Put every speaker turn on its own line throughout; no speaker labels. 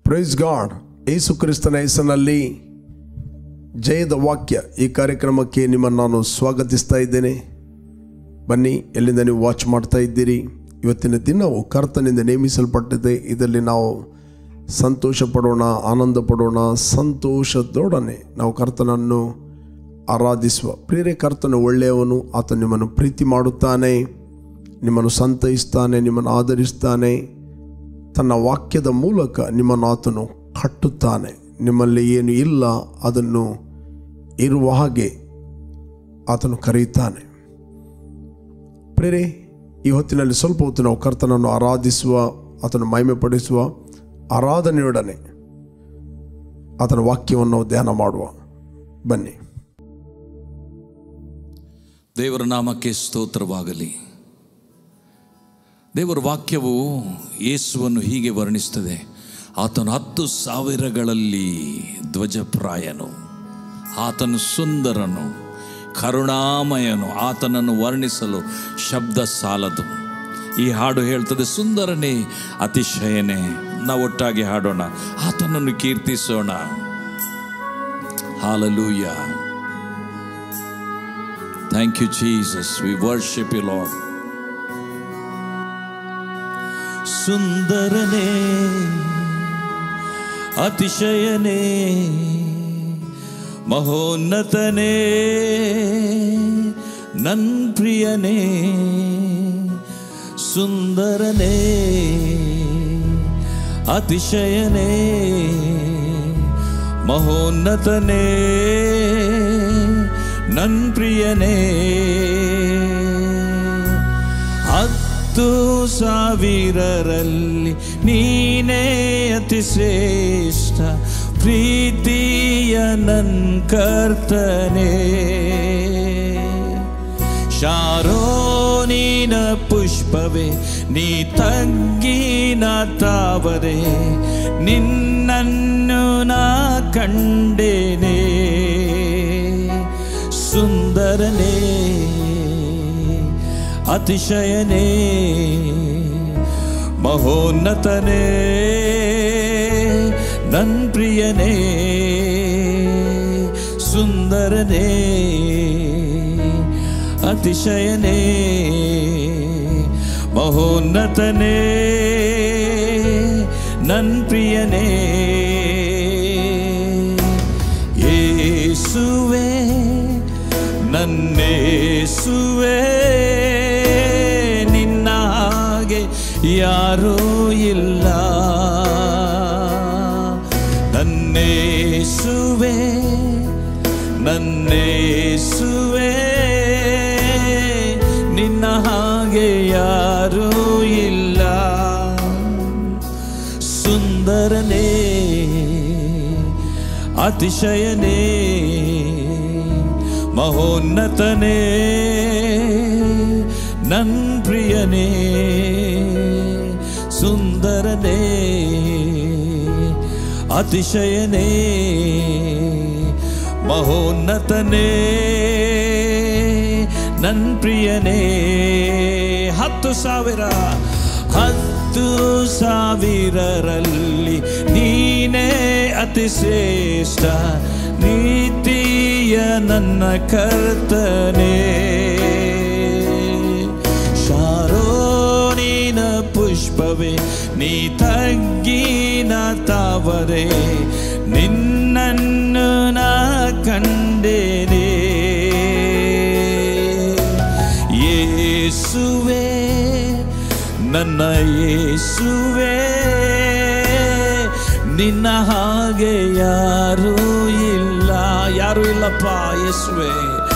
Praise God ಯೇಸು ಕ್ರಿಸ್ತನ ಹೆಸರಿನಲ್ಲಿ ಜಯದ ವಾಕ್ಯ ಈ ಕಾರ್ಯಕ್ರಮಕ್ಕೆ ನಿಮ್ಮನ್ನು ನಾನು ಸ್ವಾಗತಿಸ್ತಾ ಇದ್ದೇನೆ ಬನ್ನಿ ಎಲ್ಲಿಂದ ನೀವು ವಾಚ್ ಮಾಡ್ತಾ ಇದ್ದೀರಿ ಇವತ್ತಿನ ದಿನವು ಕರ್ತನಿಂದ ನೇಮಿಸಲ್ಪಟ್ಟಿದೆ ಇದರಲ್ಲಿ ನಾವು ಸಂತೋಷ ಪಡೋಣ ಆನಂದ ಪಡೋಣ ಸಂತೋಷದೊಡನೆ ನಾವು ಕರ್ತನನ್ನು ಆರಾಧಿಸುವ ಪ್ರೇರೆ ಕರ್ತನು ಒಳ್ಳೆಯವನು ಆತ ನಿಮ್ಮನ್ನು ಪ್ರೀತಿ ಮಾಡುತ್ತಾನೆ ನಿಮ್ಮನ್ನು ಸಂತೈಸ್ತಾನೆ ನಿಮ್ಮನ್ನು ಆಧರಿಸ್ತಾನೆ ತನ್ನ ವಾಕ್ಯದ ಮೂಲಕ ನಿಮ್ಮನ್ನು ಆತನು ಕಟ್ಟುತ್ತಾನೆ ನಿಮ್ಮಲ್ಲಿ ಏನು ಇಲ್ಲ ಅದನ್ನು ಇರುವ ಹಾಗೆ ಆತನು ಕರೆಯುತ್ತಾನೆ ಪ್ರೇರೆ ಈ ಹೊತ್ತಿನಲ್ಲಿ ಸ್ವಲ್ಪ ಹೊತ್ತು ನಾವು ಕರ್ತನನ್ನು ಆರಾಧಿಸುವ ಆತನು ಮಹಿಮೆಪಡಿಸುವ ಆರಾಧನೆಯೊಡನೆ ಆತನ ವಾಕ್ಯವನ್ನು ನಾವು ಧ್ಯಾನ ಮಾಡುವ ಬನ್ನಿ
ದೇವರ ನಾಮಕ್ಕೆ ಸ್ತೋತ್ರವಾಗಲಿ ದೇವರ ವಾಕ್ಯವು ಯೇಸುವನ್ನು ಹೀಗೆ ವರ್ಣಿಸ್ತದೆ ಆತನು ಹತ್ತು ಸಾವಿರಗಳಲ್ಲಿ ಧ್ವಜಪ್ರಾಯನು ಆತನು ಸುಂದರನು ಕರುಣಾಮಯನು ಆತನನ್ನು ವರ್ಣಿಸಲು ಶಬ್ದ ಸಾಲದು ಈ ಹಾಡು ಹೇಳ್ತದೆ ಸುಂದರನೇ ಅತಿಶಯನೇ ನಾವು ಒಟ್ಟಾಗಿ ಹಾಡೋಣ ಆತನನ್ನು ಕೀರ್ತಿಸೋಣ hallelujah thank you Jesus we worship you Lord ಸುಂದರನೇ ಅತಿಶಯನೇ ಮಹೋನ್ನತನೇ ನನ್ ಪ್ರಿಯನೇ ಸುಂದರನೇ ಅತಿಶಯನೇ ಮಹೋನ್ನತನೇ ನನ್ ಪ್ರಿಯನೇ ಹತ್ತು ಸಾವಿರರಲ್ಲಿ ನೀನೇ ಅತಿ ಶ್ರೇಷ್ಠ ಪ್ರೀತಿಯ ನನ್ ಕರ್ತನೆ ಶಾರೋನಿನ ಪುಷ್ಪವೇ ನೀ ತಗ್ಗಿನ ತಾವರೆ ನಿನ್ನನ್ನು ನಾ ಕಂಡೇನೆ ಸುಂದರನೇ ಅತಿಶಯನೇ ಮಹೋನ್ನತನೇ ನನ್ ಪ್ರಿಯನೇ ಸುಂದರನೇ ಅತಿಶಯನೇ ಮಹೋನ್ನತನೇ ನನ್ ಪ್ರಿಯನೇ ಯೇಸುವೆ ನನ್ನೇಸುವೆ ನಿನ್ನ ಹಾಗೆ ಯಾರೂ ಇಲ್ಲ ನನ್ನೇಸುವೆ ನನ್ನೇಸುವೆ ನಿನ್ನ ಹಾಗೆ ಯಾರೂ ಇಲ್ಲ ಸುಂದರನೇ ಅತಿಶಯನೇ ಮಹೋನ್ನತನೇ ನನ್ ಪ್ರಿಯನೇ ಸುಂದರನೇ ಅತಿಶಯನೇ ಮಹೋನ್ನತನೇ ನನ್ ಪ್ರಿಯನೇ ಹತ್ತು ಸಾವಿರ ಹತ್ತು ಸಾವಿರರಲ್ಲಿ ನೀನೇ ಅತಿ ಶ್ರೇಷ್ಠ ನೀತಿಯ ನನ್ನ ಕರ್ತನೆ ಶಾರೋನಿನ ಪುಷ್ಪವೇ ನೀ ತಗ್ಗಿನ ತಾವರೆ ನಿನ್ನನ್ನು ನಾ ಕಂಡೇನೆ ಯೇಸುವೆ ನನ್ನ ಯೇಸುವೆ ನಿನ್ನ ಹಾಗೆ ಯಾರೂ ಇಲ್ಲ ಯಾರೂ ಇಲ್ಲಪ್ಪ ಯೇಸುವೆ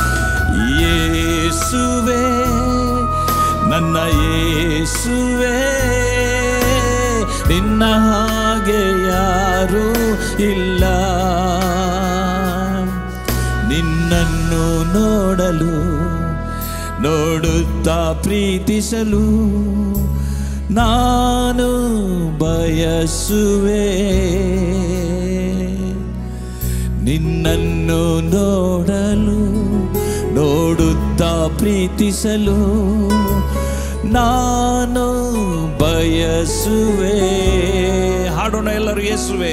ಯೇಸುವೆ ನನ್ನ ಯೇಸುವೆ ನಿನ್ನ ಹಾಗೆ ಯಾರೂ ಇಲ್ಲ ನಿನ್ನನ್ನು ನೋಡಲು ನೋಡುತ್ತಾ ಪ್ರೀತಿಸಲು ನಾನು ಬಯಸುವೆ ನಿನ್ನನ್ನು ನೋಡಲು ನೋಡುತ್ತಾ ಪ್ರೀತಿಸಲು ನಾನು ನಾನು ಬಯಸುವೆ ಹಾಡೋಣ ಎಲ್ಲರೂ ಯೇಸುವೆ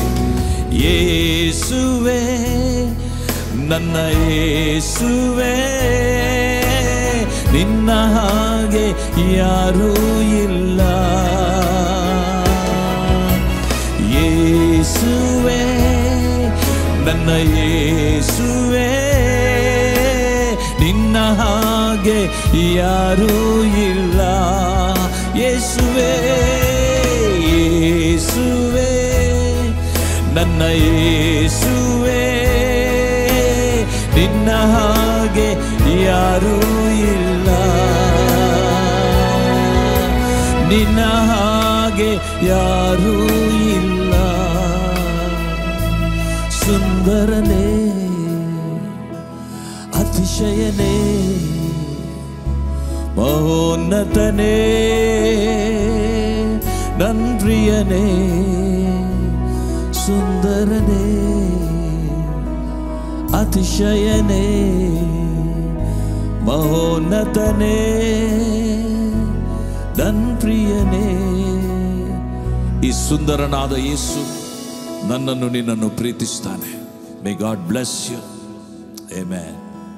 ಯೇಸುವೆ ನನ್ನ ಯೇಸುವೆ ನಿನ್ನ ಹಾಗೆ ಯಾರೂ ಇಲ್ಲ ಯೇಸುವೆ ನನ್ನ ಯೇಸುವೆ ನಿನ್ನ ಹಾಗೆ ಯಾರೂ ಇಲ್ಲ ಯೇಸುವೆ ಯೇಸುವೆ ನನ್ನ ಯೇಸುವೆ ನಿನ್ನ ಹಾಗೆ ಯಾರೂ ಇಲ್ಲ ನಿನ್ನ ಹಾಗೆ ಯಾರೂ ಇಲ್ಲ ಸುಂದರನೇ ಅತಿಶಯನೇ ಮಹೋನ್ನತನೇ ನನ್ ಪ್ರಿಯನೇ ಸುಂದರನೇ ಅತಿಶಯನೇ ಮಹೋನ್ನತನೇ ನನ್ ಪ್ರಿಯನೇ ಈ ಸುಂದರನಾದ ಯೇಸು ನನ್ನನ್ನು ನಿನ್ನನ್ನು ಪ್ರೀತಿಸ್ತಾನೆ may God bless you Amen.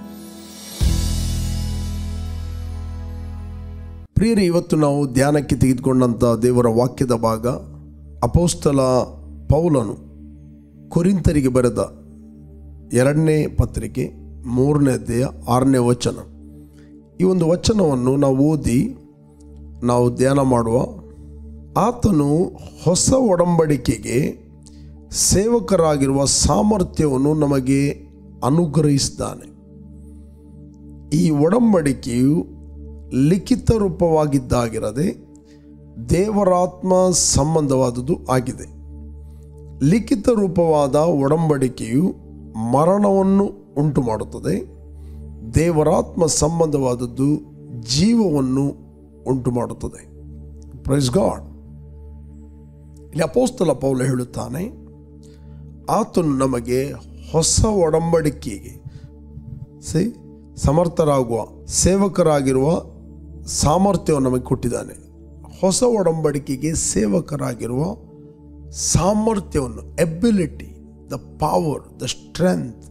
ಪ್ರಿಯರೇ ಇವತ್ತು ನಾವು ಧ್ಯಾನಕ್ಕೆ ತೆಗೆದುಕೊಂಡಂಥ ದೇವರ ವಾಕ್ಯದ ಭಾಗ ಅಪೋಸ್ತಲ ಪೌಲನು ಕೊರಿಂತರಿಗೆ ಬರೆದ ಎರಡನೇ ಪತ್ರಿಕೆ ಮೂರನೇ ಅಧ್ಯಾಯ ಆರನೇ ವಚನ ಈ ಒಂದು ವಚನವನ್ನು ನಾವು ಓದಿ ನಾವು ಧ್ಯಾನ ಮಾಡುವ ಆತನು ಹೊಸ ಒಡಂಬಡಿಕೆಗೆ ಸೇವಕರಾಗಿರುವ ಸಾಮರ್ಥ್ಯವನ್ನು ನಮಗೆ ಅನುಗ್ರಹಿಸಿದ್ದಾನೆ ಈ ಒಡಂಬಡಿಕೆಯು ಲಿಖಿತ ರೂಪವಾಗಿದ್ದಾಗಿರದೆ ದೇವರಾತ್ಮ ಸಂಬಂಧವಾದುದು ಆಗಿದೆ ಲಿಖಿತ ರೂಪವಾದ ಒಡಂಬಡಿಕೆಯು ಮರಣವನ್ನು ಉಂಟು ಮಾಡುತ್ತದೆ ದೇವರಾತ್ಮ ಸಂಬಂಧವಾದದ್ದು ಜೀವವನ್ನು ಉಂಟು ಮಾಡುತ್ತದೆ ಪ್ರೈಸ್ ಗಾಡ್ ಇಲ್ಲಿ ಅಪೋಸ್ತಲ ಪೌಲ ಹೇಳುತ್ತಾನೆ ಆತನು ನಮಗೆ ಹೊಸ ಒಡಂಬಡಿಕೆಗೆ ಸಿ ಸಮರ್ಥರಾಗುವ ಸೇವಕರಾಗಿರುವ ಸಾಮರ್ಥ್ಯವನ್ನು ನಮಗೆ ಕೊಟ್ಟಿದ್ದಾನೆ ಹೊಸ ಒಡಂಬಡಿಕೆಗೆ ಸೇವಕರಾಗಿರುವ ಸಾಮರ್ಥ್ಯವನ್ನು ability the power the strength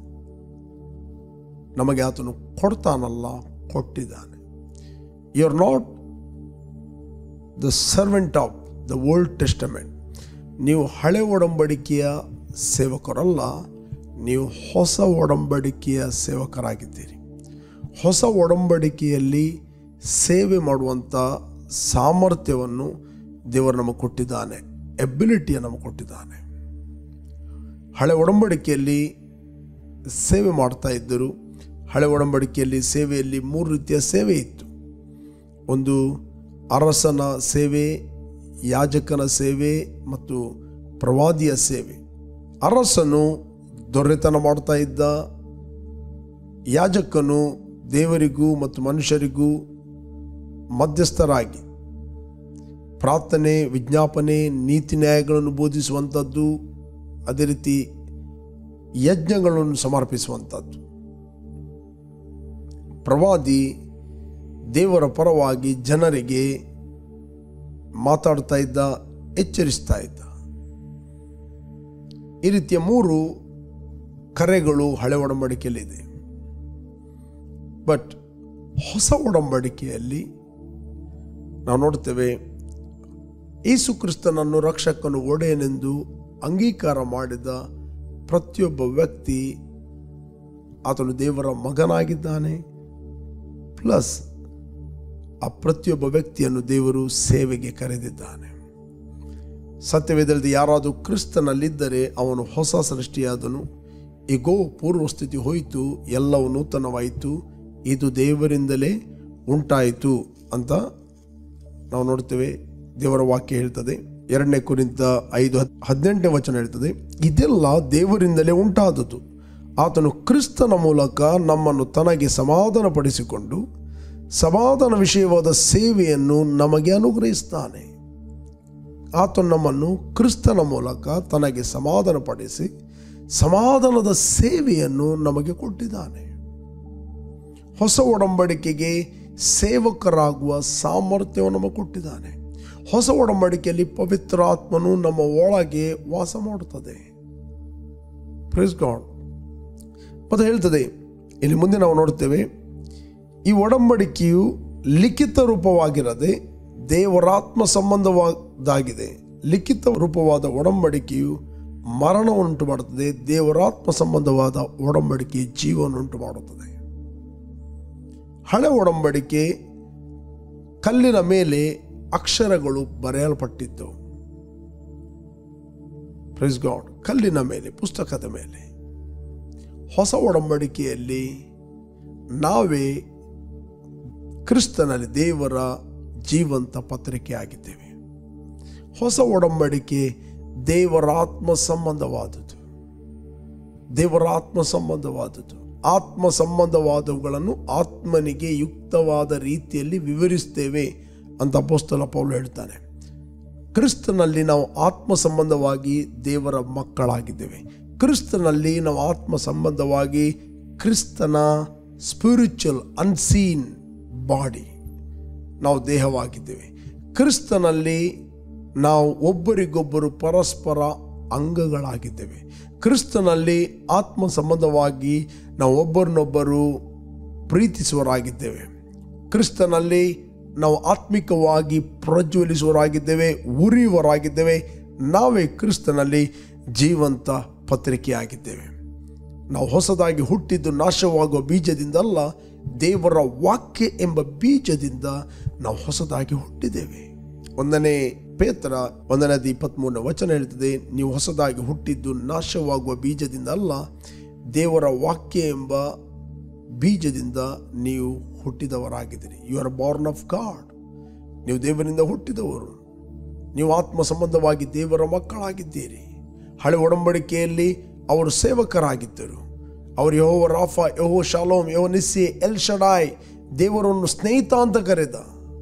ನಮಗೆ ಆತನು ಕೊಡ್ತಾನಲ್ಲ ಕೊಟ್ಟಿದ್ದಾನೆ you are not the servant of the Old Testament ನೀವು ಹಳೆ ಒಡಂಬಡಿಕೆಯ ಸೇವಕರಲ್ಲ ನೀವು ಹೊಸ ಒಡಂಬಡಿಕೆಯ ಸೇವಕರಾಗಿದ್ದೀರಿ ಹೊಸ ಒಡಂಬಡಿಕೆಯಲ್ಲಿ ಸೇವೆ ಮಾಡುವಂಥ ಸಾಮರ್ಥ್ಯವನ್ನು ದೇವರು ನಮಗೆ ಕೊಟ್ಟಿದ್ದಾನೆ ಎಬಿಲಿಟಿಯ ನಮಗೆ ಕೊಟ್ಟಿದ್ದಾನೆ ಹಳೆ ಒಡಂಬಡಿಕೆಯಲ್ಲಿ ಸೇವೆ ಮಾಡ್ತಾ ಇದ್ದರು ಹಳೆ ಒಡಂಬಡಿಕೆಯಲ್ಲಿ ಸೇವೆಯಲ್ಲಿ ಮೂರು ರೀತಿಯ ಸೇವೆ ಇತ್ತು ಒಂದು ಅರಸನ ಸೇವೆ ಯಾಜಕನ ಸೇವೆ ಮತ್ತು ಪ್ರವಾದಿಯ ಸೇವೆ ಅರಸನು ದೊರೆತನ ಮಾಡ್ತಾ ಇದ್ದ ಯಾಜಕನು ದೇವರಿಗೂ ಮತ್ತು ಮನುಷ್ಯರಿಗೂ ಮಧ್ಯಸ್ಥರಾಗಿ ಪ್ರಾರ್ಥನೆ ವಿಜ್ಞಾಪನೆ ನೀತಿ ನ್ಯಾಯಗಳನ್ನು ಬೋಧಿಸುವಂಥದ್ದು ಅದೇ ರೀತಿ ಯಜ್ಞಗಳನ್ನು ಸಮರ್ಪಿಸುವಂಥದ್ದು ಪ್ರವಾದಿ ದೇವರ ಪರವಾಗಿ ಜನರಿಗೆ ಮಾತಾಡ್ತಾ ಇದ್ದ ಎಚ್ಚರಿಸ್ತಾ ಇದ್ದ ಈ ರೀತಿಯ ಮೂರು ಕರೆಗಳು ಹಳೆ ಒಡಂಬಡಿಕೆಯಲ್ಲಿದೆ ಬಟ್ ಹೊಸ ಒಡಂಬಡಿಕೆಯಲ್ಲಿ ನಾವು ನೋಡ್ತೇವೆ ಯೇಸು ಕ್ರಿಸ್ತನನ್ನು ರಕ್ಷಕನು ಒಡೆಯನೆಂದು ಅಂಗೀಕಾರ ಮಾಡಿದ ಪ್ರತಿಯೊಬ್ಬ ವ್ಯಕ್ತಿ ಆತನು ದೇವರ ಮಗನಾಗಿದ್ದಾನೆ ಪ್ಲಸ್ ಆ ಪ್ರತಿಯೊಬ್ಬ ವ್ಯಕ್ತಿಯನ್ನು ದೇವರು ಸೇವೆಗೆ ಕರೆದಿದ್ದಾನೆ ಸತ್ಯವೇದದಲ್ಲಿ ಯಾರಾದರೂ ಕ್ರಿಸ್ತನಲ್ಲಿದ್ದರೆ ಅವನು ಹೊಸ ಸೃಷ್ಟಿಯಾದನು ಈಗೋ ಪೂರ್ವ ಸ್ಥಿತಿ ಹೋಯಿತು ಎಲ್ಲವೂ ನೂತನವಾಯಿತು ಇದು ದೇವರಿಂದಲೇ ಉಂಟಾಯಿತು ಅಂತ ನಾವು ನೋಡ್ತೇವೆ ದೇವರ ವಾಕ್ಯ ಹೇಳ್ತದೆ ಎರಡನೇ ಕುರಿತ ಐದು ಹದ್- ಹದಿನೆಂಟನೇ ವಚನ ಹೇಳ್ತದೆ ಇದೆಲ್ಲ ದೇವರಿಂದಲೇ ಉಂಟಾದದ್ದು ಆತನು ಕ್ರಿಸ್ತನ ಮೂಲಕ ನಮ್ಮನ್ನು ತನಗೆ ಸಮಾಧಾನಪಡಿಸಿಕೊಂಡು ಸಮಾಧಾನ ವಿಷಯವಾದ ಸೇವೆಯನ್ನು ನಮಗೆ ಅನುಗ್ರಹಿಸ್ತಾನೆ ಆತನು ನಮ್ಮನ್ನು ಕ್ರಿಸ್ತನ ಮೂಲಕ ತನಗೆ ಸಮಾಧಾನಪಡಿಸಿ ಸಮಾಧಾನದ ಸೇವೆಯನ್ನು ನಮಗೆ ಕೊಟ್ಟಿದ್ದಾನೆ ಹೊಸ ಒಡಂಬಡಿಕೆಗೆ ಸೇವಕರಾಗುವ ಸಾಮರ್ಥ್ಯವನ್ನು ನಮಗೆ ಕೊಟ್ಟಿದ್ದಾನೆ ಹೊಸ ಒಡಂಬಡಿಕೆಯಲ್ಲಿ ಪವಿತ್ರ ಆತ್ಮನು ನಮ್ಮ ಒಳಗೆ ವಾಸ ಮಾಡುತ್ತದೆ ಪ್ರೇಸ್ ಗಾಡ್ ಮತ್ತು ಹೇಳ್ತದೆ ಇಲ್ಲಿ ಮುಂದೆ ನಾವು ನೋಡ್ತೇವೆ ಈ ಒಡಂಬಡಿಕೆಯು ಲಿಖಿತ ರೂಪವಾಗಿರದೆ ದೇವರಾತ್ಮ ಸಂಬಂಧವಾದಾಗಿದೆ ಲಿಖಿತ ರೂಪವಾದ ಒಡಂಬಡಿಕೆಯು ಮರಣವನ್ನುಂಟು ಮಾಡುತ್ತದೆ ದೇವರಾತ್ಮ ಸಂಬಂಧವಾದ ಒಡಂಬಡಿಕೆ ಜೀವವನ್ನುಂಟು ಮಾಡುತ್ತದೆ ಹಳೆ ಒಡಂಬಡಿಕೆ ಕಲ್ಲಿನ ಮೇಲೆ ಅಕ್ಷರಗಳು ಬರೆಯಲ್ಪಟ್ಟಿದ್ದು ಪ್ರೈಸ್ ಗಾಡ್ ಕಲ್ಲಿನ ಮೇಲೆ ಪುಸ್ತಕದ ಮೇಲೆ ಹೊಸ ಒಡಂಬಡಿಕೆಯಲ್ಲಿ ನಾವೇ ಕ್ರಿಸ್ತನಲ್ಲಿ ದೇವರ ಜೀವಂತ ಪತ್ರಿಕೆ ಆಗಿದ್ದೇವೆ ಹೊಸ ಒಡಂಬಡಿಕೆ ದೇವರ ಆತ್ಮ ಸಂಬಂಧವಾದದ್ದು ದೇವರ ಆತ್ಮ ಸಂಬಂಧವಾದದ್ದು ಆತ್ಮ ಸಂಬಂಧವಾದವುಗಳನ್ನು ಆತ್ಮನಿಗೆ ಯುಕ್ತವಾದ ರೀತಿಯಲ್ಲಿ ವಿವರಿಸ್ತೇವೆ ಅಂತ ಅಪೋಸ್ತಲ ಪೌಲು ಹೇಳ್ತಾನೆ ಕ್ರಿಸ್ತನಲ್ಲಿ ನಾವು ಆತ್ಮ ಸಂಬಂಧವಾಗಿ ದೇವರ ಮಕ್ಕಳಾಗಿದ್ದೇವೆ ಕ್ರಿಸ್ತನಲ್ಲಿ ನಾವು ಆತ್ಮ ಸಂಬಂಧವಾಗಿ ಕ್ರಿಸ್ತನ ಸ್ಪಿರಿಚುವಲ್ ಅನ್ಸೀನ್ ಬಾಡಿ ನಾವು ದೇಹವಾಗಿದ್ದೇವೆ ಕ್ರಿಸ್ತನಲ್ಲಿ ನಾವು ಒಬ್ಬರಿಗೊಬ್ಬರು ಪರಸ್ಪರ ಅಂಗಗಳಾಗಿದ್ದೇವೆ ಕ್ರಿಸ್ತನಲ್ಲಿ ಆತ್ಮ ಸಂಬಂಧವಾಗಿ ನಾವು ಒಬ್ಬರನ್ನೊಬ್ಬರು ಪ್ರೀತಿಸುವರಾಗಿದ್ದೇವೆ ಕ್ರಿಸ್ತನಲ್ಲಿ ನಾವು ಆತ್ಮಿಕವಾಗಿ ಪ್ರಜ್ವಲಿಸುವರಾಗಿದ್ದೇವೆ ಉರಿಯುವರಾಗಿದ್ದೇವೆ ನಾವೇ ಕ್ರಿಸ್ತನಲ್ಲಿ ಜೀವಂತ ಪತ್ರಿಕೆಯಾಗಿದ್ದೇವೆ ನಾವು ಹೊಸದಾಗಿ ಹುಟ್ಟಿದ್ದು ನಾಶವಾಗುವ ಬೀಜದಿಂದಲ್ಲ ದೇವರ ವಾಕ್ಯ ಎಂಬ ಬೀಜದಿಂದ ನಾವು ಹೊಸದಾಗಿ ಹುಟ್ಟಿದ್ದೇವೆ ಒಂದನೇ ಪೇತ್ರ ಒಂದನೇದು ಇಪ್ಪತ್ತ್ಮೂರನೇ ವಚನ ಹೇಳ್ತದೆ ನೀವು ಹೊಸದಾಗಿ ಹುಟ್ಟಿದ್ದು ನಾಶವಾಗುವ ಬೀಜದಿಂದ ಅಲ್ಲ ದೇವರ ವಾಕ್ಯ ಎಂಬ ಬೀಜದಿಂದ ನೀವು ಹುಟ್ಟಿದವರಾಗಿದ್ದೀರಿ you are born of God ನೀವು ದೇವರಿಂದ ಹುಟ್ಟಿದವರು ನೀವು ಆತ್ಮ ಸಂಬಂಧವಾಗಿ ದೇವರ ಮಕ್ಕಳಾಗಿದ್ದೀರಿ ಹಳೆ ಒಡಂಬಡಿಕೆಯಲ್ಲಿ ಅವರು ಸೇವಕರಾಗಿದ್ದರು ಅವರು Jehovah Rapha Jehovah Shalom Jehovah Nissi El Shaddai ದೇವರನ್ನು ಸ್ನೇಹಿತ ಅಂತ ಕರೆದ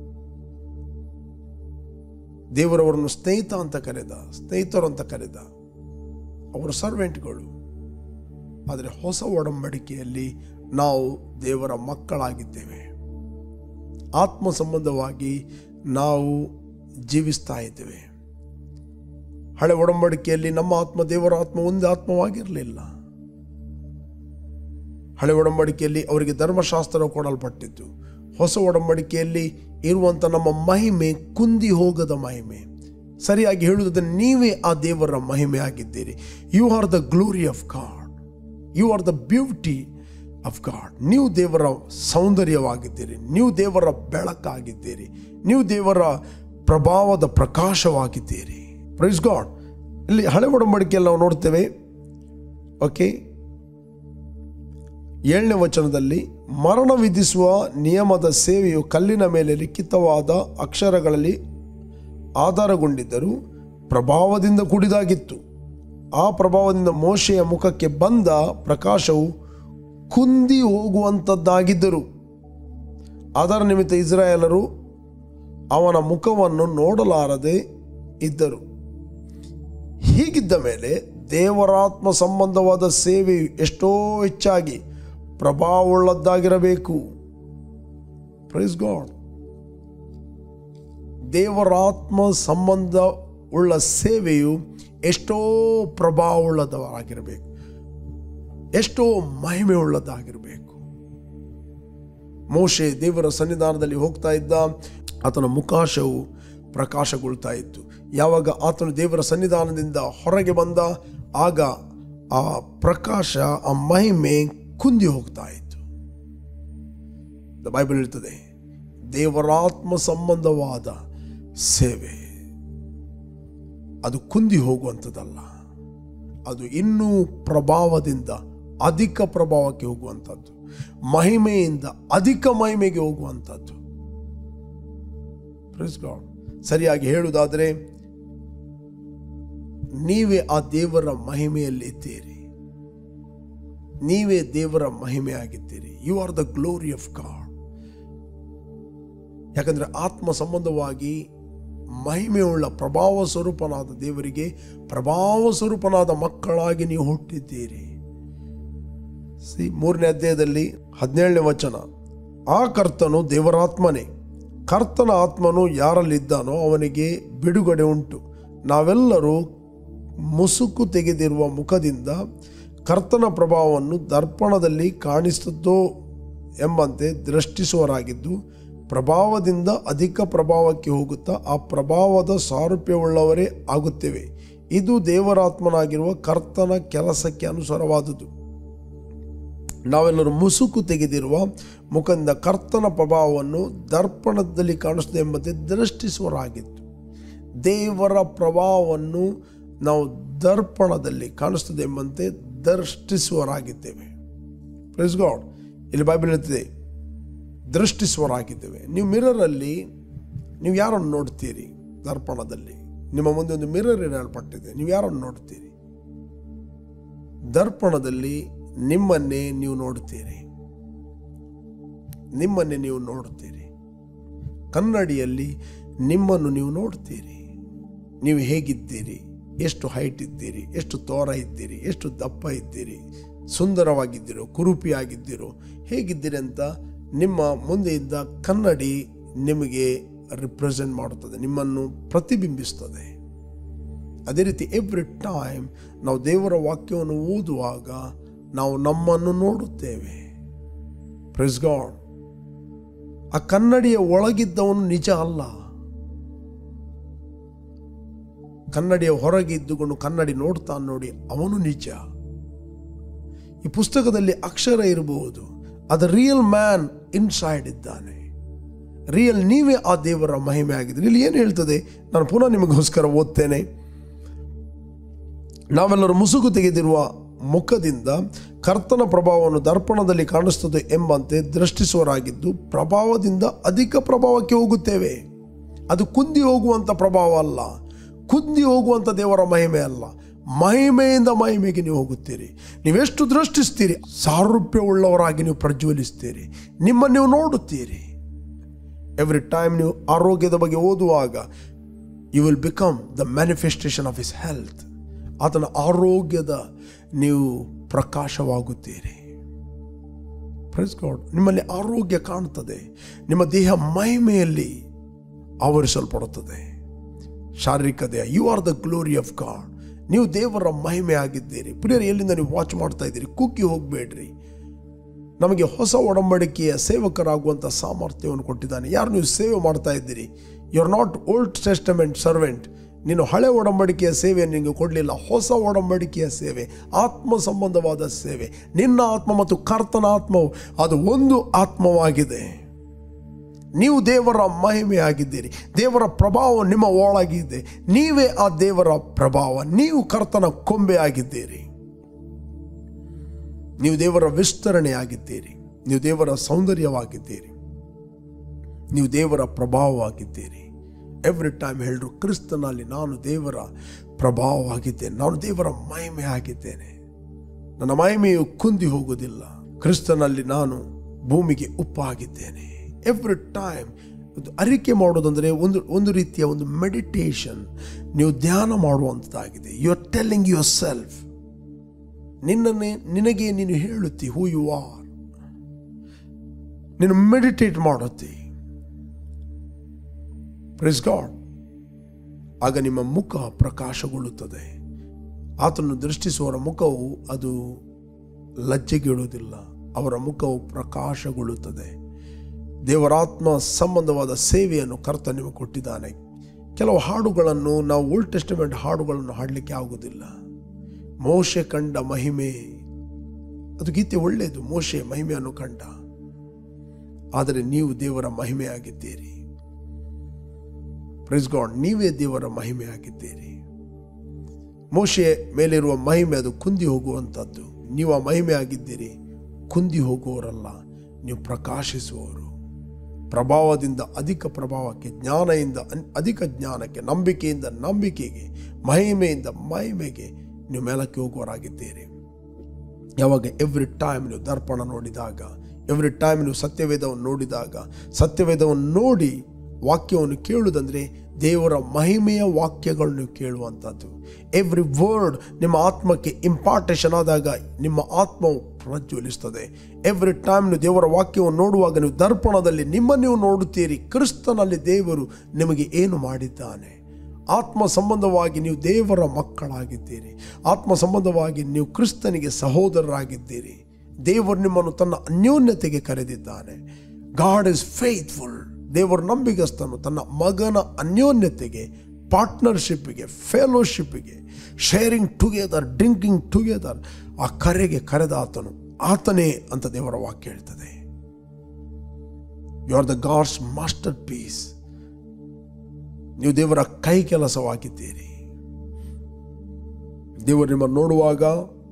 ದೇವರವರನ್ನು ಸ್ನೇಹಿತ ಅಂತ ಕರೆದ ಸ್ನೇಹಿತರು ಅಂತ ಕರೆದ ಅವರು ಸರ್ವೆಂಟ್ಗಳು ಆದರೆ ಹೊಸ ಒಡಂಬಡಿಕೆಯಲ್ಲಿ ನಾವು ದೇವರ ಮಕ್ಕಳಾಗಿದ್ದೇವೆ ಆತ್ಮ ಸಂಬಂಧವಾಗಿ ನಾವು ಜೀವಿಸ್ತಾ ಇದ್ದೇವೆ ಹಳೆ ಒಡಂಬಡಿಕೆಯಲ್ಲಿ ನಮ್ಮ ಆತ್ಮ ದೇವರ ಆತ್ಮ ಒಂದೇ ಆತ್ಮವಾಗಿರಲಿಲ್ಲ ಹಳೆ ಒಡಂಬಡಿಕೆಯಲ್ಲಿ ಅವರಿಗೆ ಧರ್ಮಶಾಸ್ತ್ರ ಕೊಡಲ್ಪಟ್ಟಿದ್ದು ಹೊಸ ಒಡಂಬಡಿಕೆಯಲ್ಲಿ ಇರುವಂಥ ನಮ್ಮ ಮಹಿಮೆ ಕುಂದಿ ಹೋಗದ ಮಹಿಮೆ ಸರಿಯಾಗಿ ಹೇಳುವುದಾದ್ರೆ ನೀವೇ ಆ ದೇವರ ಮಹಿಮೆ ಆಗಿದ್ದೀರಿ you are the glory of God you are the beauty of God ನೀವು ದೇವರ ಸೌಂದರ್ಯವಾಗಿದ್ದೀರಿ ನೀವು ದೇವರ ಬೆಳಕಾಗಿದ್ದೀರಿ ನೀವು ದೇವರ ಪ್ರಭಾವದ ಪ್ರಕಾಶವಾಗಿದ್ದೀರಿ ಪ್ರೈಸ್ ಗಾಡ್ ಇಲ್ಲಿ ಹಳೆ ಒಡಂಬಡಿಕೆಯಲ್ಲಿ ನಾವು ನೋಡ್ತೇವೆ ಓಕೆ ಏಳನೇ ವಚನದಲ್ಲಿ ಮರಣ ವಿಧಿಸುವ ನಿಯಮದ ಸೇವೆಯು ಕಲ್ಲಿನ ಮೇಲೆ ಲಿಖಿತವಾದ ಅಕ್ಷರಗಳಲ್ಲಿ ಆಧಾರಗೊಂಡಿದ್ದರೂ ಪ್ರಭಾವದಿಂದ ಕೂಡಿದಾಗಿತ್ತು ಆ ಪ್ರಭಾವದಿಂದ ಮೋಶೆಯ ಮುಖಕ್ಕೆ ಬಂದ ಪ್ರಕಾಶವು ಕುಂದಿ ಹೋಗುವಂಥದ್ದಾಗಿದ್ದರು ಅದರ ನಿಮಿತ್ತ ಇಸ್ರಾಯೇಲರು ಅವನ ಮುಖವನ್ನು ನೋಡಲಾರದೆ ಇದ್ದರು ಹೀಗಿದ್ದ ಮೇಲೆ ದೇವರಾತ್ಮ ಸಂಬಂಧವಾದ ಸೇವೆಯು ಎಷ್ಟೋ ಹೆಚ್ಚಾಗಿ ಪ್ರಭಾವವುಳ್ಳದ್ದಾಗಿರಬೇಕು ಪ್ರೈಸ್ ಗಾಡ್ ದೇವರಾತ್ಮ ಸಂಬಂಧ ಉಳ್ಳ ಸೇವೆಯು ಎಷ್ಟೋ ಪ್ರಭಾವವುಳ್ಳದಾಗಿರಬೇಕು ಎಷ್ಟೋ ಮಹಿಮೆ ಉಳ್ಳದಾಗಿರಬೇಕು ಮೋಶೆ ದೇವರ ಸನ್ನಿಧಾನದಲ್ಲಿ ಹೋಗ್ತಾ ಇದ್ದ ಆತನ ಮುಖಾಶವು ಪ್ರಕಾಶಗೊಳ್ತಾ ಇತ್ತು ಯಾವಾಗ ಆತನು ದೇವರ ಸನ್ನಿಧಾನದಿಂದ ಹೊರಗೆ ಬಂದ ಆಗ ಆ ಪ್ರಕಾಶ ಆ ಮಹಿಮೆ ಕುಂದಿ ಹೋಗ್ತಾ ಇತ್ತು ಬೈಬಲ್ ಹೇಳ್ತದೆ ದೇವರಾತ್ಮ ಸಂಬಂಧವಾದ ಸೇವೆ ಅದು ಕುಂದಿ ಹೋಗುವಂಥದ್ದಲ್ಲ ಅದು ಇನ್ನೂ ಪ್ರಭಾವದಿಂದ ಅಧಿಕ ಪ್ರಭಾವಕ್ಕೆ ಹೋಗುವಂಥದ್ದು ಮಹಿಮೆಯಿಂದ ಅಧಿಕ ಮಹಿಮೆಗೆ ಹೋಗುವಂಥದ್ದು Praise God. ಸರಿಯಾಗಿ ಹೇಳುವುದಾದರೆ ನೀವೇ ಆ ದೇವರ ಮಹಿಮೆಯಲ್ಲಿ ಇದ್ದೀರಿ ನೀವೇ ದೇವರ ಮಹಿಮೆ ಆಗಿದ್ದೀರಿ you are the glory of God ಯಾಕಂದ್ರೆ ಆತ್ಮ ಸಂಬಂಧವಾಗಿ ಮಹಿಮೆಯುಳ್ಳ ಪ್ರಭಾವ ಸ್ವರೂಪನಾದ ದೇವರಿಗೆ ಪ್ರಭಾವ ಸ್ವರೂಪನಾದ ಮಕ್ಕಳಾಗಿ ನೀವು ಹುಟ್ಟಿದ್ದೀರಿ ಸಿ ಮೂರನೇ ಅಧ್ಯಾಯದಲ್ಲಿ ಹದಿನೇಳನೇ ವಚನ ಆ ಕರ್ತನು ದೇವರಾತ್ಮನೇ ಕರ್ತನ ಆತ್ಮನು ಯಾರಲ್ಲಿದ್ದಾನೋ ಅವನಿಗೆ ಬಿಡುಗಡೆ ಉಂಟು ನಾವೆಲ್ಲರೂ ಮುಸುಕು ತೆಗೆದಿರುವ ಮುಖದಿಂದ ಕರ್ತನ ಪ್ರಭಾವವನ್ನು ದರ್ಪಣದಲ್ಲಿ ಕಾಣಿಸುತ್ತೋ ಎಂಬಂತೆ ದೃಷ್ಟಿಸುವರಾಗಿದ್ದು ಪ್ರಭಾವದಿಂದ ಅಧಿಕ ಪ್ರಭಾವಕ್ಕೆ ಹೋಗುತ್ತಾ ಆ ಪ್ರಭಾವದ ಸಾರೂಪ್ಯವುಳ್ಳವರೇ ಆಗುತ್ತೇವೆ ಇದು ದೇವರಾತ್ಮನಾಗಿರುವ ಕರ್ತನ ಕೆಲಸಕ್ಕೆ ಅನುಸಾರವಾದುದು ನಾವೆಲ್ಲರೂ ಮುಸುಕು ತೆಗೆದಿರುವ ಮುಖದಿಂದ ಕರ್ತನ ಪ್ರಭಾವವನ್ನು ದರ್ಪಣದಲ್ಲಿ ಕಾಣಿಸ್ತದೆ ಎಂಬಂತೆ ದೃಷ್ಟಿಸುವರಾಗಿತ್ತು ದೇವರ ಪ್ರಭಾವವನ್ನು ನಾವು ದರ್ಪಣದಲ್ಲಿ ಕಾಣಿಸ್ತದೆ ಎಂಬಂತೆ ದೃಷ್ಟಿಸುವರಾಗಿದ್ದೇವೆ ಪ್ರೆಸ್ ಗಾಡ್ ಇಲ್ಲಿ ಬೈಬಲ್ ಹೇಳ್ತಿದೆ ದೃಷ್ಟಿಸುವರಾಗಿದ್ದೇವೆ ನೀವು ಮಿರರಲ್ಲಿ ನೀವು ಯಾರನ್ನು ನೋಡ್ತೀರಿ ದರ್ಪಣದಲ್ಲಿ ನಿಮ್ಮ ಮುಂದೆ ಒಂದು ಮಿರರ್ ಇಡಲ್ಪಟ್ಟಿದೆ ನೀವು ಯಾರನ್ನು ನೋಡ್ತೀರಿ ದರ್ಪಣದಲ್ಲಿ ನಿಮ್ಮನ್ನೇ ನೀವು ನೋಡುತ್ತೀರಿ ನಿಮ್ಮನ್ನೇ ನೀವು ನೋಡುತ್ತೀರಿ ಕನ್ನಡಿಯಲ್ಲಿ ನಿಮ್ಮನ್ನು ನೀವು ನೋಡ್ತೀರಿ ನೀವು ಹೇಗಿದ್ದೀರಿ ಎಷ್ಟು ಹೈಟ್ ಇದ್ದೀರಿ ಎಷ್ಟು ತೋರ ಇದ್ದೀರಿ ಎಷ್ಟು ದಪ್ಪ ಇದ್ದೀರಿ ಸುಂದರವಾಗಿದ್ದೀರೋ ಕುರುಪಿಯಾಗಿದ್ದೀರೋ ಹೇಗಿದ್ದೀರಿ ಅಂತ ನಿಮ್ಮ ಮುಂದೆ ಇದ್ದ ಕನ್ನಡಿ ನಿಮಗೆ ರಿಪ್ರೆಸೆಂಟ್ ಮಾಡುತ್ತದೆ ನಿಮ್ಮನ್ನು ಪ್ರತಿಬಿಂಬಿಸ್ತದೆ ಅದೇ ರೀತಿ ಎವ್ರಿ ಟೈಮ್ ನಾವು ದೇವರ ವಾಕ್ಯವನ್ನು ಓದುವಾಗ ನಾವು ನಮ್ಮನ್ನು ನೋಡುತ್ತೇವೆ ಪ್ರೆಸ್ ಗಾಡ್ ಆ ಕನ್ನಡಿಯ ಒಳಗಿದ್ದವನು ನಿಜ ಅಲ್ಲ ಕನ್ನಡಿಯ ಹೊರಗೆ ಇದ್ದುಕೊಂಡು ಕನ್ನಡಿ ನೋಡ್ತಾನೆ ನೋಡಿ ಅವನು ನಿಜ ಈ ಪುಸ್ತಕದಲ್ಲಿ ಅಕ್ಷರ ಇರಬಹುದು ಅದು ರಿಯಲ್ ಮ್ಯಾನ್ ಇನ್ಸೈಡ್ ಇದ್ದಾನೆ ರಿಯಲ್ ನೀವೇ ಆ ದೇವರ ಮಹಿಮೆ ಆಗಿದ್ರೆ ಇಲ್ಲಿ ಏನು ಹೇಳ್ತದೆ ನಾನು ಪುನಃ ನಿಮಗೋಸ್ಕರ ಓದ್ತೇನೆ ನಾವೆಲ್ಲರೂ ಮುಸುಕು ತೆಗೆದಿರುವ ಮುಖದಿಂದ ಕರ್ತನ ಪ್ರಭಾವವನ್ನು ದರ್ಪಣದಲ್ಲಿ ಕಾಣಿಸ್ತದೆ ಎಂಬಂತೆ ದೃಷ್ಟಿಸುವರಾಗಿದ್ದು ಪ್ರಭಾವದಿಂದ ಅಧಿಕ ಪ್ರಭಾವಕ್ಕೆ ಹೋಗುತ್ತೇವೆ ಅದು ಕುಂದಿ ಹೋಗುವಂಥ ಪ್ರಭಾವ ಅಲ್ಲ ಕುಂದಿ ಹೋಗುವಂಥ ದೇವರ ಮಹಿಮೆ ಅಲ್ಲ ಮಹಿಮೆಯಿಂದ ಮಹಿಮೆಗೆ ನೀವು ಹೋಗುತ್ತೀರಿ ನೀವೆಷ್ಟು ದೃಷ್ಟಿಸ್ತೀರಿ ಸಾರೂಪ್ಯವುಳ್ಳವರಾಗಿ ನೀವು ಪ್ರಜ್ವಲಿಸ್ತೀರಿ ನಿಮ್ಮನ್ನು ನೀವು ನೋಡುತ್ತೀರಿ ಎವ್ರಿ ಟೈಮ್ ನೀವು ಆರೋಗ್ಯದ ಬಗ್ಗೆ ಓದುವಾಗ you will become the manifestation of his health ಆತನ ಆರೋಗ್ಯದ ನೀವು ಪ್ರಕಾಶವಾಗುತ್ತೀರಿ ಪ್ರೈಸ್ ಗಾಡ್ ನಿಮ್ಮಲ್ಲಿ ಆರೋಗ್ಯ ಕಾಣುತ್ತದೆ ನಿಮ್ಮ ದೇಹ ಮಹಿಮೆಯಲ್ಲಿ ಆವರಿಸಲ್ಪಡುತ್ತದೆ ಶಾರೀರಿಕ ದೇಹ you are the glory of God ನೀವು ದೇವರ ಮಹಿಮೆ ಆಗಿದ್ದೀರಿ ಪ್ರಿಯರು ಎಲ್ಲಿಂದ ನೀವು ವಾಚ್ ಮಾಡ್ತಾ ಇದ್ದೀರಿ ಕುಕ್ಕಿ ಹೋಗಬೇಡ್ರಿ ನಮಗೆ ಹೊಸ ಒಡಂಬಡಿಕೆಯ ಸೇವಕರಾಗುವಂಥ ಸಾಮರ್ಥ್ಯವನ್ನು ಕೊಟ್ಟಿದ್ದಾನೆ ಯಾರು ನೀವು ಸೇವೆ ಮಾಡ್ತಾ ಇದ್ದೀರಿ you are not old testament servant ನೀನು ಹಳೆ ಒಡಂಬಡಿಕೆಯ ಸೇವೆ ನಿನಗೆ ಕೊಡಲಿಲ್ಲ ಹೊಸ ಒಡಂಬಡಿಕೆಯ ಸೇವೆ ಆತ್ಮ ಸಂಬಂಧವಾದ ಸೇವೆ ನಿನ್ನ ಆತ್ಮ ಮತ್ತು ಕರ್ತನ ಆತ್ಮವು ಅದು ಒಂದು ಆತ್ಮವಾಗಿದೆ ನೀವು ದೇವರ ಮಹಿಮೆ ಆಗಿದ್ದೀರಿ ದೇವರ ಪ್ರಭಾವ ನಿಮ್ಮ ಒಳಗಿದೆ ನೀವೇ ಆ ದೇವರ ಪ್ರಭಾವ ನೀವು ಕರ್ತನ ಕೊಂಬೆ ಆಗಿದ್ದೀರಿ ನೀವು ದೇವರ ವಿಸ್ತರಣೆ ಆಗಿದ್ದೀರಿ ನೀವು ದೇವರ ಸೌಂದರ್ಯವಾಗಿದ್ದೀರಿ ನೀವು ದೇವರ ಪ್ರಭಾವವಾಗಿದ್ದೀರಿ ಎವ್ರಿ ಟೈಮ್ ಹೇಳಿದ್ರು ಕ್ರಿಸ್ತನಲ್ಲಿ ನಾನು ದೇವರ ಪ್ರಭಾವವಾಗಿದ್ದೇನೆ ನಾನು ದೇವರ ಮಹಿಮೆ ಆಗಿದ್ದೇನೆ ನನ್ನ ಮಹಿಮೆಯು ಕುಂದಿ ಹೋಗುವುದಿಲ್ಲ ಕ್ರಿಸ್ತನಲ್ಲಿ ನಾನು ಭೂಮಿಗೆ ಉಪ್ಪಾಗಿದ್ದೇನೆ ಎವ್ರಿ ಟೈಮ್ ಅರಿಕೆ ಮಾಡೋದಂದರೆ ಒಂದು ಒಂದು ರೀತಿಯ ಒಂದು ಮೆಡಿಟೇಷನ್ ನೀವು ಧ್ಯಾನ ಮಾಡುವಂಥದ್ದಾಗಿದೆ you are telling yourself ನಿನ್ನನ್ನೇ ನಿನಗೆ ನೀನು ಹೇಳುತ್ತಿ ಹೂ ಯು ಆರ್ ನೀನು ಮೆಡಿಟೇಟ್ ಮಾಡುತ್ತಿ ಪ್ರೆಸ್ ಗಾಡ್ ಆಗ ನಿಮ್ಮ ಮುಖ ಪ್ರಕಾಶಗೊಳ್ಳುತ್ತದೆ ಆತನು ದೃಷ್ಟಿಸುವವರ ಮುಖವು ಅದು ಲಜ್ಜೆಗೇಳುವುದಿಲ್ಲ ಅವರ ಮುಖವು ಪ್ರಕಾಶಗೊಳ್ಳುತ್ತದೆ ದೇವರಾತ್ಮ ಸಂಬಂಧವಾದ ಸೇವೆಯನ್ನು ಕರ್ತ ನಿಮಗೆ ಕೊಟ್ಟಿದ್ದಾನೆ ಕೆಲವು ಹಾಡುಗಳನ್ನು ನಾವು ಓಲ್ಡ್ ಟೆಸ್ಟಿಮೆಂಟ್ ಹಾಡುಗಳನ್ನು ಹಾಡಲಿಕ್ಕೆ ಆಗುವುದಿಲ್ಲ ಮೋಶೆ ಕಂಡ ಮಹಿಮೆ ಅದು ಗೀತೆ ಒಳ್ಳೆಯದು ಮೋಶೆ ಮಹಿಮೆಯನ್ನು ಕಂಡ ಆದರೆ ನೀವು ದೇವರ ಮಹಿಮೆಯಾಗಿದ್ದೀರಿ ಪ್ರೆಸ್ ಗಾಡ್ ನೀವೇ ದೇವರ ಮಹಿಮೆ ಆಗಿದ್ದೀರಿ ಮೋಶೆ ಮೇಲಿರುವ ಮಹಿಮೆ ಅದು ಕುಂದಿ ಹೋಗುವಂಥದ್ದು ನೀವು ಆ ಮಹಿಮೆ ಆಗಿದ್ದೀರಿ ಕುಂದಿ ಹೋಗುವವರಲ್ಲ ನೀವು ಪ್ರಕಾಶಿಸುವವರು ಪ್ರಭಾವದಿಂದ ಅಧಿಕ ಪ್ರಭಾವಕ್ಕೆ ಜ್ಞಾನದಿಂದ ಅನ್- ಅಧಿಕ ಜ್ಞಾನಕ್ಕೆ ನಂಬಿಕೆಯಿಂದ ನಂಬಿಕೆಗೆ ಮಹಿಮೆಯಿಂದ ಮಹಿಮೆಗೆ ನೀವು ಮೇಲಕ್ಕೆ ಹೋಗುವವರಾಗಿದ್ದೀರಿ ಯಾವಾಗ ಎವ್ರಿ ಟೈಮ್ ನೀವು ದರ್ಪಣ ನೋಡಿದಾಗ ಎವ್ರಿ ಟೈಮ್ ನೀವು ಸತ್ಯವೇದವನ್ನು ನೋಡಿದಾಗ ಸತ್ಯವೇದವನ್ನು ನೋಡಿ ವಾಕ್ಯವನ್ನು ಕೇಳುವುದಂದರೆ ದೇವರ ಮಹಿಮೆಯ ವಾಕ್ಯಗಳು ನೀವು ಕೇಳುವಂಥದ್ದು ಎವ್ರಿ ವರ್ಡ್ ನಿಮ್ಮ ಆತ್ಮಕ್ಕೆ ಇಂಪಾರ್ಟೇಷನ್ ಆದಾಗ ನಿಮ್ಮ ಆತ್ಮವು ಪ್ರಜ್ವಲಿಸ್ತದೆ ಎವ್ರಿ ಟೈಮ್ ನೀವು ದೇವರ ವಾಕ್ಯವನ್ನು ನೋಡುವಾಗ ನೀವು ದರ್ಪಣದಲ್ಲಿ ನಿಮ್ಮನ್ನು ನೀವು ನೋಡುತ್ತೀರಿ ಕ್ರಿಸ್ತನಲ್ಲಿ ದೇವರು ನಿಮಗೆ ಏನು ಮಾಡಿದ್ದಾನೆ ಆತ್ಮ ಸಂಬಂಧವಾಗಿ ನೀವು ದೇವರ ಮಕ್ಕಳಾಗಿದ್ದೀರಿ ಆತ್ಮ ಸಂಬಂಧವಾಗಿ ನೀವು ಕ್ರಿಸ್ತನಿಗೆ ಸಹೋದರರಾಗಿದ್ದೀರಿ ದೇವರು ನಿಮ್ಮನ್ನು ತನ್ನ ಅನ್ಯೋನ್ಯತೆಗೆ ಕರೆದಿದ್ದಾನೆ ಗಾಡ್ ಇಸ್ ಫೇತ್ಫುಲ್ ದೇವರು ನಂಬಿಗಸ್ತನು ತನ್ನ ಮಗನ ಅನ್ಯೋನ್ಯತೆಗೆ ಪಾರ್ಟ್ನರ್ಶಿಪ್ಪಿಗೆ ಫೆಲೋಶಿಪ್ಪಿಗೆ ಶೇರಿಂಗ್ ಟುಗೆದರ್ ಡ್ರಿಂಕಿಂಗ್ ಟುಗೆದರ್ ಆ ಕರೆಗೆ ಕರೆದ ಆತನು ಆತನೇ ಅಂತ ದೇವರ ವಾಕ್ಯ ಹೇಳ್ತದೆ you are the God's masterpiece ನೀವು ದೇವರ ಕೈ ಕೆಲಸವಾಗಿದ್ದೀರಿ ದೇವರು ನಿಮ್ಮನ್ನು ನೋಡುವಾಗ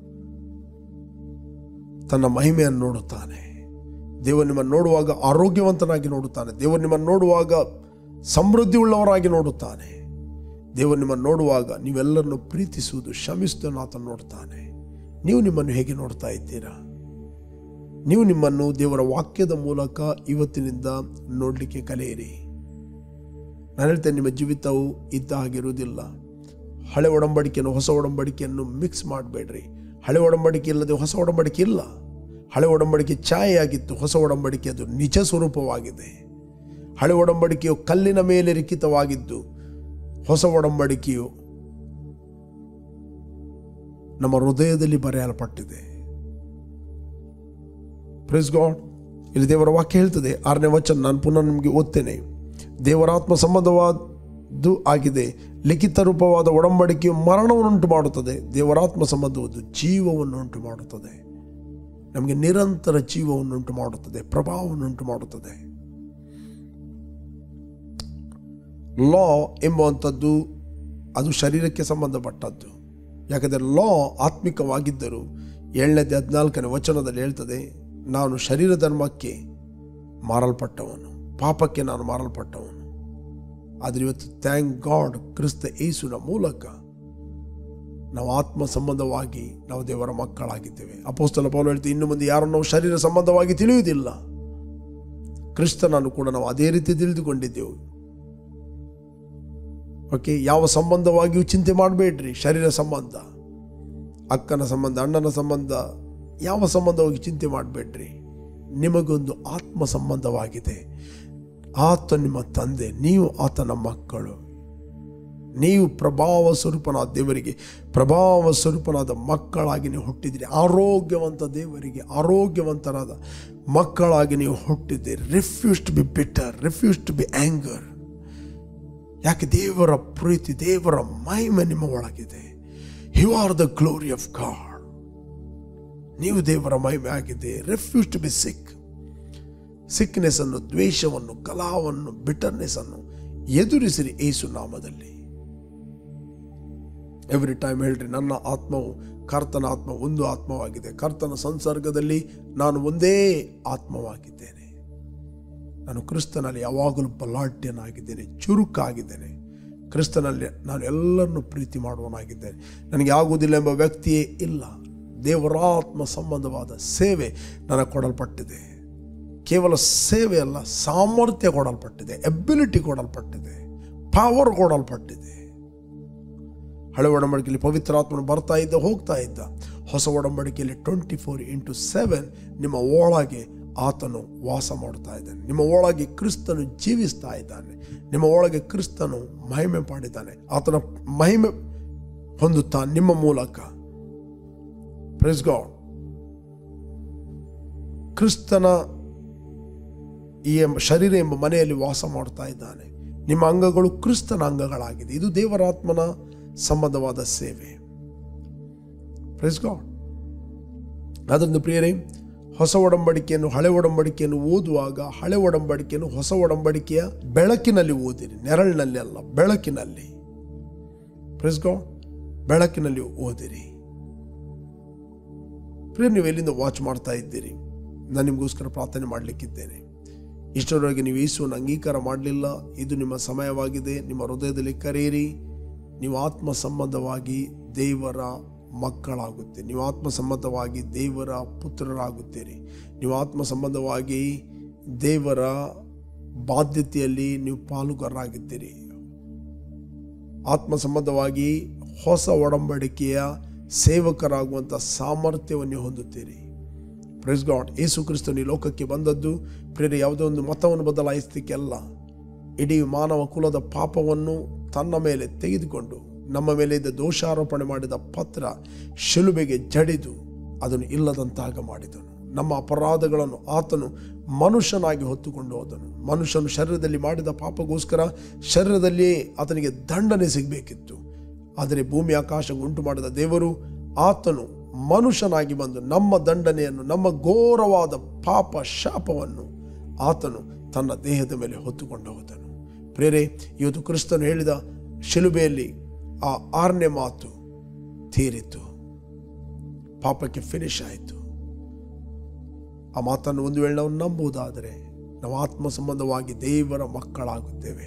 ತನ್ನ ಮಹಿಮೆಯನ್ನು ನೋಡುತ್ತಾನೆ ದೇವರು ನಿಮ್ಮನ್ನು ನೋಡುವಾಗ ಆರೋಗ್ಯವಂತನಾಗಿ ನೋಡುತ್ತಾನೆ ದೇವರು ನಿಮ್ಮನ್ನು ನೋಡುವಾಗ ಸಮೃದ್ಧಿ ಉಳ್ಳವರಾಗಿ ನೋಡುತ್ತಾನೆ ದೇವರು ನಿಮ್ಮನ್ನು ನೋಡುವಾಗ ನೀವೆಲ್ಲರನ್ನು ಪ್ರೀತಿಸುವುದು ಶ್ರಮಿಸುವುದನ್ನು ಆತನು ನೋಡ್ತಾನೆ ನೀವು ನಿಮ್ಮನ್ನು ಹೇಗೆ ನೋಡ್ತಾ ಇದ್ದೀರಾ ನೀವು ನಿಮ್ಮನ್ನು ದೇವರ ವಾಕ್ಯದ ಮೂಲಕ ಇವತ್ತಿನಿಂದ ನೋಡಲಿಕ್ಕೆ ಕಲಿಯಿರಿ ನಾನು ಹೇಳ್ತೇನೆ ನಿಮ್ಮ ಜೀವಿತವು ಇದ್ದ ಹಾಗಿರುವುದಿಲ್ಲ ಹಳೆ ಒಡಂಬಡಿಕೆಯನ್ನು ಹೊಸ ಒಡಂಬಡಿಕೆಯನ್ನು ಮಿಕ್ಸ್ ಮಾಡಬೇಡ್ರಿ ಹಳೆ ಒಡಂಬಡಿಕೆ ಇಲ್ಲದೆ ಹೊಸ ಒಡಂಬಡಿಕೆ ಇಲ್ಲ ಹಳೆ ಒಡಂಬಡಿಕೆ ಛಾಯೆಯಾಗಿತ್ತು ಹೊಸ ಒಡಂಬಡಿಕೆ ಅದು ನಿಜ ಸ್ವರೂಪವಾಗಿದೆ ಹಳೆ ಒಡಂಬಡಿಕೆಯು ಕಲ್ಲಿನ ಮೇಲೆ ಲಿಖಿತವಾಗಿದ್ದು ಹೊಸ ಒಡಂಬಡಿಕೆಯು ನಮ್ಮ ಹೃದಯದಲ್ಲಿ ಬರೆಯಲ್ಪಟ್ಟಿದೆ ಪ್ರೇಸ್ ಗಾಡ್ ಇಲ್ಲಿ ದೇವರ ವಾಕ್ಯ ಹೇಳ್ತದೆ ಆರನೇ ವಚನ ನಾನು ಪುನಃ ನಿಮಗೆ ಓದ್ತೇನೆ ದೇವರಾತ್ಮ ಸಂಬಂಧವಾದ್ದು ಆಗಿದೆ ಲಿಖಿತ ರೂಪವಾದ ಒಡಂಬಡಿಕೆಯು ಮರಣವನ್ನುಂಟು ಮಾಡುತ್ತದೆ ದೇವರಾತ್ಮ ಸಂಬಂಧವಾದ್ದು ಜೀವವನ್ನುಂಟು ಮಾಡುತ್ತದೆ ನಮಗೆ ನಿರಂತರ ಜೀವವನ್ನುಂಟು ಮಾಡುತ್ತದೆ ಪ್ರಭಾವವನ್ನುಂಟು ಮಾಡುತ್ತದೆ ಲಾ ಎಂಬುವಂಥದ್ದು ಅದು ಶರೀರಕ್ಕೆ ಸಂಬಂಧಪಟ್ಟದ್ದು ಯಾಕಂದರೆ ಲಾ ಆತ್ಮಿಕವಾಗಿದ್ದರೂ ಏಳನೇದು ಹದಿನಾಲ್ಕನೇ ವಚನದಲ್ಲಿ ಹೇಳ್ತದೆ ನಾನು ಶರೀರ ಧರ್ಮಕ್ಕೆ ಮಾರಲ್ಪಟ್ಟವನು ಪಾಪಕ್ಕೆ ನಾನು ಮಾರಲ್ಪಟ್ಟವನು ಆದರೆ ಇವತ್ತು ಥ್ಯಾಂಕ್ ಗಾಡ್ ಕ್ರಿಸ್ತ ಯೇಸುನ ಮೂಲಕ ನಾವು ಆತ್ಮ ಸಂಬಂಧವಾಗಿ ನಾವು ದೇವರ ಮಕ್ಕಳಾಗಿದ್ದೇವೆ ಅಪೋಸ್ತಲ ಪೌಲ ಹೇಳ್ತೀವಿ ಇನ್ನು ಮುಂದೆ ಯಾರನ್ನು ನಾವು ಶರೀರ ಸಂಬಂಧವಾಗಿ ತಿಳಿಯುವುದಿಲ್ಲ ಕ್ರಿಸ್ತನನ್ನು ಕೂಡ ನಾವು ಅದೇ ರೀತಿ ತಿಳಿದುಕೊಂಡಿದ್ದೆವು ಓಕೆ ಯಾವ ಸಂಬಂಧವಾಗಿಯೂ ಚಿಂತೆ ಮಾಡಬೇಡ್ರಿ ಶರೀರ ಸಂಬಂಧ ಅಕ್ಕನ ಸಂಬಂಧ ಅಣ್ಣನ ಸಂಬಂಧ ಯಾವ ಸಂಬಂಧವಾಗಿ ಚಿಂತೆ ಮಾಡಬೇಡ್ರಿ ನಿಮಗೊಂದು ಆತ್ಮ ಸಂಬಂಧವಾಗಿದೆ ಆತ ನಿಮ್ಮ ತಂದೆ ನೀವು ಆತನ ಮಕ್ಕಳು ನೀವು ಪ್ರಭಾವ ಸ್ವರೂಪನಾದ ದೇವರಿಗೆ ಪ್ರಭಾವ ಸ್ವರೂಪನಾದ ಮಕ್ಕಳಾಗಿ ನೀವು ಹುಟ್ಟಿದಿರಿ ಆರೋಗ್ಯವಂತ ದೇವರಿಗೆ ಆರೋಗ್ಯವಂತರಾದ ಮಕ್ಕಳಾಗಿ ನೀವು ಹುಟ್ಟಿದ್ದೀರಿ refuse to be bitter refuse to be anger ಯಾಕೆ ದೇವರ ಪ್ರೀತಿ ದೇವರ ಮಹಿಮೆ ನಿಮ್ಮ ಒಳಗಿದೆ you are the glory of God ನೀವು ದೇವರ ಮಹಿಮೆ ಆಗಿದೆ refuse to be sick sickness ಅನ್ನು ದ್ವೇಷವನ್ನು ಕಲಾವನ್ನು ಬಿಟರ್ನೆಸ್ ಅನ್ನು ಎದುರಿಸಿರಿ ಏಸು ನಾಮದಲ್ಲಿ ಎವ್ರಿ ಟೈಮ್ ಹೇಳ್ರಿ ನನ್ನ ಆತ್ಮವು ಕರ್ತನ ಆತ್ಮ ಒಂದು ಆತ್ಮವಾಗಿದೆ ಕರ್ತನ ಸಂಸರ್ಗದಲ್ಲಿ ನಾನು ಒಂದೇ ಆತ್ಮವಾಗಿದ್ದೇನೆ ನಾನು ಕ್ರಿಸ್ತನಲ್ಲಿ ಯಾವಾಗಲೂ ಬಲಾಢ್ಯನಾಗಿದ್ದೇನೆ ಚುರುಕಾಗಿದ್ದೇನೆ ಕ್ರಿಸ್ತನಲ್ಲಿ ನಾನು ಎಲ್ಲರನ್ನು ಪ್ರೀತಿ ಮಾಡುವನಾಗಿದ್ದೇನೆ ನನಗೆ ಆಗುವುದಿಲ್ಲ ಎಂಬ ವ್ಯಕ್ತಿಯೇ ಇಲ್ಲ ದೇವರಾತ್ಮ ಸಂಬಂಧವಾದ ಸೇವೆ ನನಗೆ ಕೊಡಲ್ಪಟ್ಟಿದೆ ಕೇವಲ ಸೇವೆ ಅಲ್ಲ ಸಾಮರ್ಥ್ಯ ಕೊಡಲ್ಪಟ್ಟಿದೆ ಎಬಿಲಿಟಿ ಕೊಡಲ್ಪಟ್ಟಿದೆ ಪವರ್ ಕೊಡಲ್ಪಟ್ಟಿದೆ ಹಳೆ ಒಡಂಬಡಿಕೆಯಲ್ಲಿ ಪವಿತ್ರಾತ್ಮನು ಬರ್ತಾ ಇದ್ದ ಹೋಗ್ತಾ ಇದ್ದ ಹೊಸ ಒಡಂಬಡಿಕೆಯಲ್ಲಿ ಟ್ವೆಂಟಿ ಫೋರ್ ಇಂಟು ಸೆವೆನ್ ನಿಮ್ಮ ಒಳಗೆ ಆತನು ವಾಸ ಮಾಡ್ತಾ ಇದ್ದಾನೆ ನಿಮ್ಮ ಒಳಗೆ ಕ್ರಿಸ್ತನು ಜೀವಿಸ್ತಾ ಇದ್ದಾನೆ ನಿಮ್ಮ ಒಳಗೆ ಕ್ರಿಸ್ತನು ಮಹಿಮೆ ಮಾಡಿದ್ದಾನೆ ಆತನ ಮಹಿಮೆ ಹೊಂದುತ್ತಾ ನಿಮ್ಮ ಮೂಲಕ ಪ್ರೆಸ್ ಗಾಡ್ ಕ್ರಿಸ್ತನ ಈ ಎಂಬ ಶರೀರ ಎಂಬ ಮನೆಯಲ್ಲಿ ವಾಸ ಮಾಡ್ತಾ ಇದ್ದಾನೆ ನಿಮ್ಮ ಅಂಗಗಳು ಕ್ರಿಸ್ತನ ಅಂಗಗಳಾಗಿದೆ ಇದು ದೇವರಾತ್ಮನ ಸಂಬಂಧವಾದ ಸೇವೆ ಪ್ರೆಸ್ ಗಾಡ್ ಅದರಿಂದ ಪ್ರಿಯರೇ ಹೊಸ ಒಡಂಬಡಿಕೆಯನ್ನು ಹಳೆ ಒಡಂಬಡಿಕೆಯನ್ನು ಓದುವಾಗ ಹಳೆ ಒಡಂಬಡಿಕೆಯನ್ನು ಹೊಸ ಒಡಂಬಡಿಕೆಯ ಬೆಳಕಿನಲ್ಲಿ ಓದಿರಿ ನೆರಳಿನಲ್ಲಿ ಅಲ್ಲ ಬೆಳಕಿನಲ್ಲಿ ಪ್ರೆಸ್ ಗಾಡ್ ಬೆಳಕಿನಲ್ಲಿ ಓದಿರಿ ಪ್ರಿಯ ನೀವು ಎಲ್ಲಿಂದ ವಾಚ್ ಮಾಡ್ತಾ ಇದ್ದೀರಿ ನಾನು ನಿಮಗೋಸ್ಕರ ಪ್ರಾರ್ಥನೆ ಮಾಡಲಿಕ್ಕಿದ್ದೇನೆ ಇಷ್ಟರವರೆಗೆ ನೀವು ಯೇಸುವನ್ನು ಅಂಗೀಕಾರ ಮಾಡಲಿಲ್ಲ ಇದು ನಿಮ್ಮ ಸಮಯವಾಗಿದೆ ನಿಮ್ಮ ಹೃದಯದಲ್ಲಿ ಕರೆಯಿರಿ ನೀವು ಆತ್ಮ ಸಂಬಂಧವಾಗಿ ದೇವರ ಮಕ್ಕಳಾಗುತ್ತೆ ನೀವು ಆತ್ಮ ಸಂಬಂಧವಾಗಿ ದೇವರ ಪುತ್ರರಾಗುತ್ತೀರಿ ನೀವು ಆತ್ಮ ಸಂಬಂಧವಾಗಿ ದೇವರ ಬಾಧ್ಯತೆಯಲ್ಲಿ ನೀವು ಪಾಲುಗಾರರಾಗಿದ್ದೀರಿ ಆತ್ಮ ಸಂಬಂಧವಾಗಿ ಹೊಸ ಒಡಂಬಡಿಕೆಯ ಸೇವಕರಾಗುವಂಥ ಸಾಮರ್ಥ್ಯವನ್ನು ಹೊಂದುತ್ತೀರಿ ಪ್ರೆಸ್ ಗಾಡ್ ಯೇಸು ಕ್ರಿಸ್ತನು ಈ ಲೋಕಕ್ಕೆ ಬಂದದ್ದು ಪ್ರೇರೆ ಯಾವುದೋ ಒಂದು ಮತವನ್ನು ಬದಲಾಯಿಸಲಿಕ್ಕೆ ಅಲ್ಲ ಇಡೀ ಮಾನವ ಕುಲದ ಪಾಪವನ್ನು ತನ್ನ ಮೇಲೆ ತೆಗೆದುಕೊಂಡು ನಮ್ಮ ಮೇಲೆ ಇದ್ದ ದೋಷಾರೋಪಣೆ ಮಾಡಿದ ಪತ್ರ ಶಿಲುಬೆಗೆ ಜಡಿದು ಅದನ್ನು ಇಲ್ಲದಂತಾಗ ಮಾಡಿದನು ನಮ್ಮ ಅಪರಾಧಗಳನ್ನು ಆತನು ಮನುಷ್ಯನಾಗಿ ಹೊತ್ತುಕೊಂಡು ಹೋದನು ಮನುಷ್ಯನು ಶರೀರದಲ್ಲಿ ಮಾಡಿದ ಪಾಪಗೋಸ್ಕರ ಶರೀರದಲ್ಲಿಯೇ ಆತನಿಗೆ ದಂಡನೆ ಸಿಗಬೇಕಿತ್ತು ಆದರೆ ಭೂಮಿ ಆಕಾಶ ಉಂಟು ಮಾಡಿದ ದೇವರು ಆತನು ಮನುಷ್ಯನಾಗಿ ಬಂದು ನಮ್ಮ ದಂಡನೆಯನ್ನು ನಮ್ಮ ಘೋರವಾದ ಪಾಪ ಶಾಪವನ್ನು ಆತನು ತನ್ನ ದೇಹದ ಮೇಲೆ ಹೊತ್ತುಕೊಂಡು ಹೋದನು ಪ್ರೇರೆ ಇವತ್ತು ಕ್ರಿಸ್ತನು ಹೇಳಿದ ಶಿಲುಬೆಯಲ್ಲಿ ಆ ಆರನೇ ಮಾತು ತೀರಿತು ಪಾಪಕ್ಕೆ ಫಿನಿಶ್ ಆಯಿತು ಆ ಮಾತನ್ನು ಒಂದು ವೇಳೆ ನಾವು ನಂಬುವುದಾದರೆ ನಾವು ಆತ್ಮ ಸಂಬಂಧವಾಗಿ ದೇವರ ಮಕ್ಕಳಾಗುತ್ತೇವೆ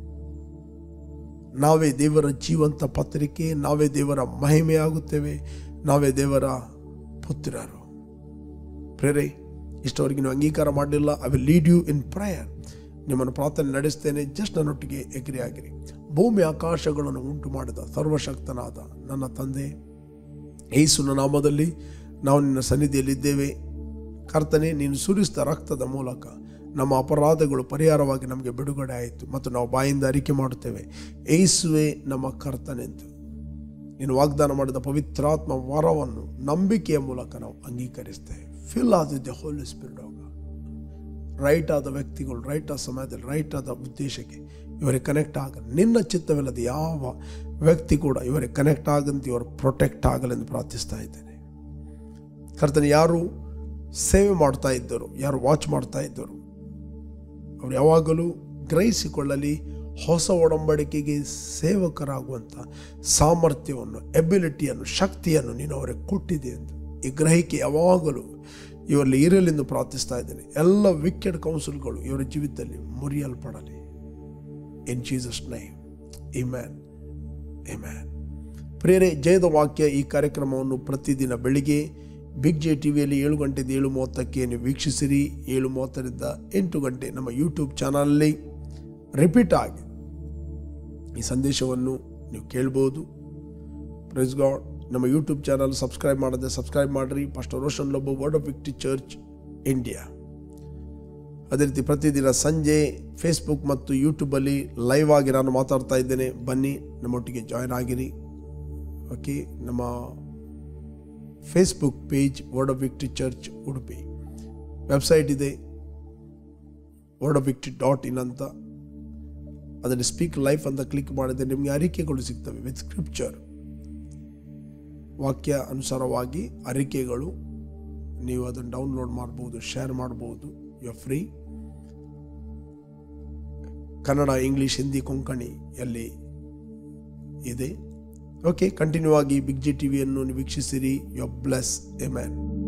ನಾವೇ ದೇವರ ಜೀವಂತ ಪತ್ರಿಕೆ ನಾವೇ ದೇವರ ಮಹಿಮೆಯಾಗುತ್ತೇವೆ ನಾವೇ ದೇವರ ಪುತ್ರರು ಪ್ರೇರೆ ಇಷ್ಟವರೆಗೆ ನೀವು ಅಂಗೀಕಾರ ಮಾಡಲಿಲ್ಲ I will lead you in prayer ನಿಮ್ಮನ್ನು ಪ್ರಾರ್ಥನೆ ನಡೆಸ್ತೇನೆ ಜಸ್ಟ್ ನನ್ನೊಟ್ಟಿಗೆ ಎಗ್ರಿ ಆಗಿರಿ ಭೂಮಿ ಆಕಾಶಗಳನ್ನು ಉಂಟು ಮಾಡಿದ ಸರ್ವಶಕ್ತನಾದ ನನ್ನ ತಂದೆ ಯೇಸುನ ನಾಮದಲ್ಲಿ ನಾವು ನಿನ್ನ ಸನ್ನಿಧಿಯಲ್ಲಿದ್ದೇವೆ ಕರ್ತನೆ ನೀನು ಸುರಿಸಿದ ರಕ್ತದ ಮೂಲಕ ನಮ್ಮ ಅಪರಾಧಗಳು ಪರಿಹಾರವಾಗಿ ನಮಗೆ ಬಿಡುಗಡೆ ಆಯಿತು ಮತ್ತು ನಾವು ಬಾಯಿಂದ ಅರಿಕೆ ಮಾಡುತ್ತೇವೆ ಏಸುವೆ ನಮ್ಮ ಕರ್ತನೆಂದು ನೀನು ವಾಗ್ದಾನ ಮಾಡಿದ ಪವಿತ್ರಾತ್ಮ ವರವನ್ನು ನಂಬಿಕೆಯ ಮೂಲಕ ನಾವು ಅಂಗೀಕರಿಸ್ತೇವೆ ಫಿಲ್ ಆದ ಹೋಲಿ ಸ್ಪಿರಿಟ್ ಹೋಗ ರೈಟ್ ಆದ ವ್ಯಕ್ತಿಗಳು ರೈಟ್ ಆದ ಸಮಯದಲ್ಲಿ ರೈಟ್ ಆದ ಉದ್ದೇಶಕ್ಕೆ ಇವರಿಗೆ ಕನೆಕ್ಟ್ ಆಗ ನಿನ್ನ ಚಿತ್ತವಿಲ್ಲದ ಯಾವ ವ್ಯಕ್ತಿ ಕೂಡ ಇವರಿಗೆ ಕನೆಕ್ಟ್ ಆಗಂತ ಇವರು ಪ್ರೊಟೆಕ್ಟ್ ಆಗಲೆಂದು ಪ್ರಾರ್ಥಿಸ್ತಾ ಇದ್ದೇನೆ ಕರ್ತನೆ ಯಾರು ಸೇವೆ ಮಾಡ್ತಾ ಇದ್ದರು ಯಾರು ವಾಚ್ ಮಾಡ್ತಾ ಇದ್ದರು ಅವರು ಯಾವಾಗಲೂ ಗ್ರಹಿಸಿಕೊಳ್ಳಲಿ ಹೊಸ ಒಡಂಬಡಿಕೆಗೆ ಸೇವಕರಾಗುವಂಥ ಸಾಮರ್ಥ್ಯವನ್ನು ಎಬಿಲಿಟಿಯನ್ನು ಶಕ್ತಿಯನ್ನು ನೀನು ಅವರಿಗೆ ಕೊಟ್ಟಿದೆ ಎಂದು ಈ ಗ್ರಹಿಕೆ ಯಾವಾಗಲೂ ಇವರಲ್ಲಿ ಇರಲೆಂದು ಪ್ರಾರ್ಥಿಸ್ತಾ ಇದ್ದೇನೆ ಎಲ್ಲ ವಿಕೆಟ್ ಕೌನ್ಸಿಲ್ಗಳು ಇವರ ಜೀವಿತದಲ್ಲಿ ಮುರಿಯಲ್ಪಡಲಿ ಇನ್ ಜೀಸಸ್ ನೈಮ್ ಇಮ್ಯಾನ್ ಇಮ್ಯಾನ್ ಪ್ರೇರೆ ಜಯದ ವಾಕ್ಯ ಈ ಕಾರ್ಯಕ್ರಮವನ್ನು ಪ್ರತಿದಿನ ಬೆಳಿಗ್ಗೆ ಬಿಗ್ ಜೆ ಟಿ ವಿಯಲ್ಲಿ ಏಳು ಗಂಟೆದ ಏಳು ಮೂವತ್ತಕ್ಕೆ ನೀವು ವೀಕ್ಷಿಸಿರಿ ಏಳು ಮೂವತ್ತರಿಂದ ಎಂಟು ಗಂಟೆ ನಮ್ಮ ಯೂಟ್ಯೂಬ್ ಚಾನಲಲ್ಲಿ ರಿಪೀಟ್ ಆಗಿ ಈ ಸಂದೇಶವನ್ನು ನೀವು ಕೇಳ್ಬೋದು ಪ್ರೈಸ್ ಗಾಡ್ ನಮ್ಮ ಯೂಟ್ಯೂಬ್ ಚಾನಲ್ ಸಬ್ಸ್ಕ್ರೈಬ್ ಮಾಡದೆ ಸಬ್ಸ್ಕ್ರೈಬ್ ಮಾಡಿರಿ pastor Roshan Lobo Word of Victory Church India ಅದೇ ರೀತಿ ಪ್ರತಿದಿನ ಸಂಜೆ ಫೇಸ್ಬುಕ್ ಮತ್ತು ಯೂಟ್ಯೂಬಲ್ಲಿ ಲೈವ್ ಆಗಿ ನಾನು ಮಾತಾಡ್ತಾ ಇದ್ದೇನೆ ಬನ್ನಿ ನಮ್ಮೊಟ್ಟಿಗೆ ಜಾಯ್ನ್ ಆಗಿರಿ ಓಕೆ ನಮ್ಮ Facebook page Word of Victory Church Udupi website ಇದೆ Word of Victory dot in ಅಂತ ಅದರಲ್ಲಿ ಸ್ಪೀಕ್ ಲೈಫ್ ಅಂತ ಕ್ಲಿಕ್ ಮಾಡಿದರೆ ನಿಮಗೆ ಅರಿಕೆಗಳು ಸಿಗ್ತವೆ ವಿತ್ ಸ್ಕ್ರಿಪ್ಚರ್ ವಾಕ್ಯ ಅನುಸಾರವಾಗಿ ಅರಿಕೆಗಳು ನೀವು ಅದನ್ನು ಡೌನ್ಲೋಡ್ ಮಾಡ್ಬೋದು ಶೇರ್ ಮಾಡ್ಬೋದು you free Kannada English Hindi Konkani ಎಲ್ಲಿ ಇದೆ ಓಕೆ ಕಂಟಿನ್ಯೂ ಆಗಿ ಬಿಗ್ ಜಿ ಟಿವಿಯನ್ನು ವೀಕ್ಷಿಸಿರಿ ಯು ಬ್ಲೆಸ್ ಎ ಮ್ಯಾನ್